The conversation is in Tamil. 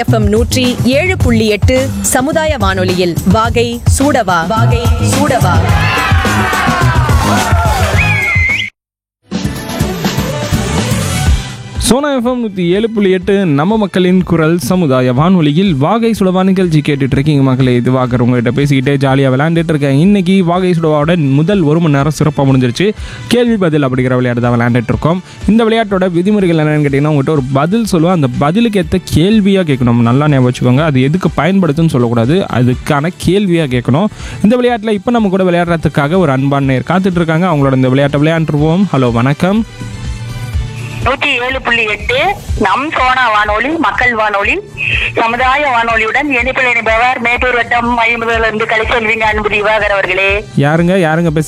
எஃப்எம் நூற்றி ஏழு புள்ளி எட்டு சமுதாய வானொலியில் வாகை சூடவா வாகை சூடவா சோனா எஃப்எம் நூற்றி ஏழு புள்ளி எட்டு நம்ம மக்களின் குரல் சமுதாய வானொலியில் வாகை சுடவா நிகழ்ச்சி கேட்டுட்டு இருக்கீங்க மக்களே இது வாக்கர் உங்ககிட்ட பேசிக்கிட்டே ஜாலியாக விளையாண்டுட்டு இருக்கேன் இன்னைக்கு வாகை சுடவாவோட முதல் ஒரு மணி நேரம் சிறப்பாக முடிஞ்சிருச்சு கேள்வி பதில் அப்படிங்கிற விளையாட்டு தான் விளையாண்டுட்டு இருக்கோம் இந்த விளையாட்டோட விதிமுறைகள் என்னன்னு கேட்டிங்கன்னா உங்கள்கிட்ட ஒரு பதில் சொல்லுவோம் அந்த பதிலுக்கு ஏற்ற கேள்வியாக கேட்கணும் நல்லா ஞாபகம் வச்சுக்கோங்க அது எதுக்கு பயன்படுத்துன்னு சொல்லக்கூடாது அதுக்கான கேள்வியாக கேட்கணும் இந்த விளையாட்டில் இப்போ நம்ம கூட விளையாடுறதுக்காக ஒரு அன்பான நேர் காத்துட்டு இருக்காங்க அவங்களோட இந்த விளையாட்டை விளையாண்டுருவோம் ஹலோ வணக்கம் நூற்றி ஏழு புள்ளி எட்டு நம் சோனா வானொலி மக்கள் வானொலி சமுதாய வானொலியுடன் இணைப்பில் இணைப்பவர் மேட்டூர் வட்டம் ஐம்பதுல இருந்து கலைச்செல்விங்க அன்பு திவாகர் அவர்களே யாருங்க யாருங்க பேச